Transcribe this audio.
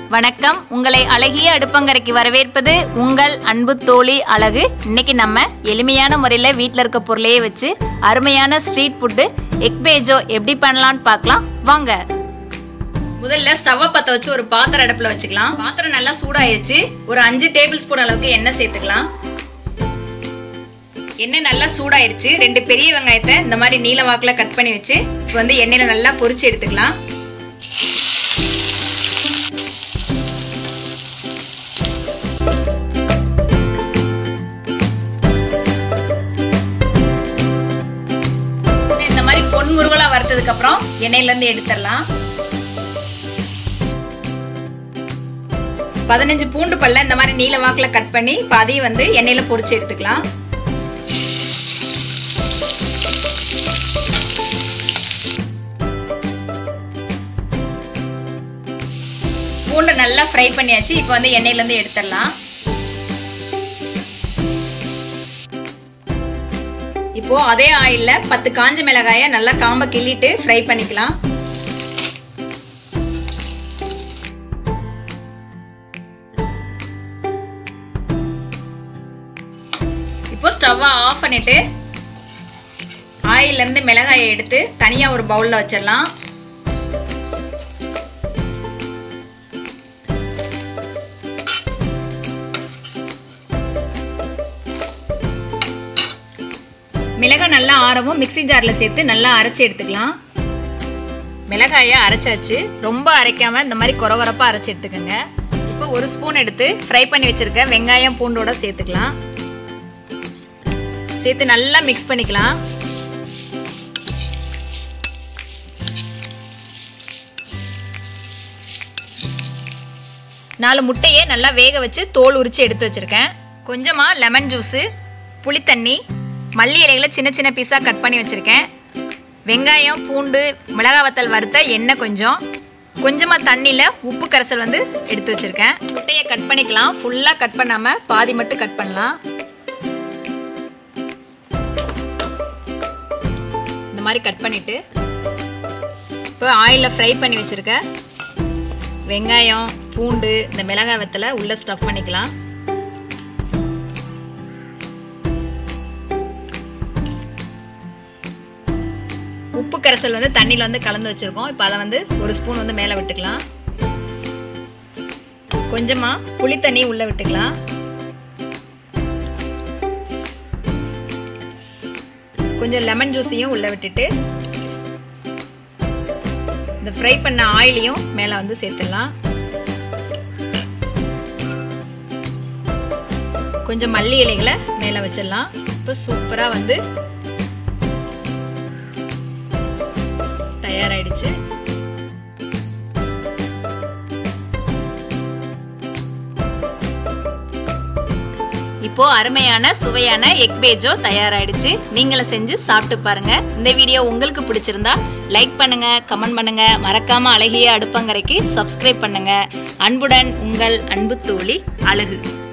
வணக்கம் உங்களை அழகிய அடுப்பங்கரைக்கு வரவேற்பது உங்கள் அன்பு தோழி அழகு இன்னைக்கு நம்ம எளிமையான முறையில் வீட்டில் இருக்க பொருளையே வச்சு அருமையான ஸ்ட்ரீட் ஃபுட்டு எக் பேஜோ எப்படி பண்ணலாம்னு பார்க்கலாம் வாங்க முதல்ல ஸ்டவ்வை பற்ற வச்சு ஒரு பாத்திரம் அடுப்பில் வச்சுக்கலாம் பாத்திரம் நல்லா சூடாயிருச்சு ஒரு அஞ்சு டேபிள் ஸ்பூன் அளவுக்கு எண்ணெய் சேர்த்துக்கலாம் எண்ணெய் நல்லா சூடாயிருச்சு ரெண்டு பெரிய வெங்காயத்தை இந்த மாதிரி நீல வாக்கில் கட் பண்ணி வச்சு இப்போ வந்து எண்ணெயில் நல்லா பொரிச்சு எடுத்துக்கலாம் இந்த மாதிரி பொன் முருகலா வறுத்ததுக்கு அப்புறம் எண்ணெயில இருந்து எடுத்துடலாம் பதினஞ்சு பூண்டு பல்ல இந்த மாதிரி நீல வாக்குல கட் பண்ணி இப்போ அதையும் வந்து எண்ணெயில பொரிச்சு எடுத்துக்கலாம் பூண்டை நல்லா ஃப்ரை பண்ணியாச்சு இப்போ வந்து எண்ணெயில இருந்து எடுத்துடலாம் இப்போ அதே ஆயில்ல பத்து காஞ்ச மிளகாய நல்லா காம்ப கிள்ளிட்டு ஃப்ரை பண்ணிக்கலாம் இப்போ ஸ்டவ்வை ஆஃப் பண்ணிட்டு ஆயில்ல இருந்து மிளகாயை எடுத்து தனியா ஒரு பவுல்ல வச்சிடலாம் மிளகாய் நல்லா ஆறவும் மிக்சி ஜாரில் சேர்த்து நல்லா அரைச்சி எடுத்துக்கலாம் மிளகாயை அரைச்சாச்சு ரொம்ப அரைக்காம இந்த மாதிரி குறகுறப்பாக அரைச்சி எடுத்துக்கோங்க இப்போ ஒரு ஸ்பூன் எடுத்து ஃப்ரை பண்ணி வச்சுருக்க வெங்காயம் பூண்டோட சேர்த்துக்கலாம் சேர்த்து நல்லா மிக்ஸ் பண்ணிக்கலாம் நாலு முட்டையை நல்லா வேக வச்சு தோல் உரித்து எடுத்து வச்சுருக்கேன் கொஞ்சமாக லெமன் ஜூஸு புளித்தண்ணி மல்லி இலைகளை சின்ன சின்ன பீஸாக கட் பண்ணி வச்சுருக்கேன் வெங்காயம் பூண்டு மிளகா வத்தல் வறுத்த எண்ணெய் கொஞ்சம் கொஞ்சமாக தண்ணியில் உப்பு கரைசல் வந்து எடுத்து வச்சுருக்கேன் முட்டையை கட் பண்ணிக்கலாம் ஃபுல்லாக கட் பண்ணாமல் பாதி மட்டும் கட் பண்ணலாம் இந்த மாதிரி கட் பண்ணிவிட்டு இப்போ ஆயிலில் ஃப்ரை பண்ணி வச்சுருக்க வெங்காயம் பூண்டு இந்த மிளகாய் வத்தலை உள்ளே ஸ்டஃப் பண்ணிக்கலாம் உப்பு கரைசல் வந்து தண்ணியில் வந்து கலந்து வச்சுருக்கோம் இப்போ அதை வந்து ஒரு ஸ்பூன் வந்து மேலே விட்டுக்கலாம் கொஞ்சமாக புளி தண்ணி உள்ளே விட்டுக்கலாம் கொஞ்சம் லெமன் ஜூஸையும் உள்ளே விட்டுட்டு இந்த ஃப்ரை பண்ண ஆயிலையும் மேலே வந்து சேர்த்துடலாம் கொஞ்சம் மல்லி இலைகளை மேலே வச்சிடலாம் இப்போ சூப்பராக வந்து தயாராயிடுச்சு இப்போ அருமையான சுவையான எக் பேஜோ தயாராயிடுச்சு நீங்களும் செஞ்சு சாப்பிட்டு பாருங்க இந்த வீடியோ உங்களுக்கு பிடிச்சிருந்தா லைக் பண்ணுங்க கமெண்ட் பண்ணுங்க மறக்காம அழகிய அடுப்பங்கரைக்கு சப்ஸ்கிரைப் பண்ணுங்க அன்புடன் உங்கள் அன்பு தோழி அழகு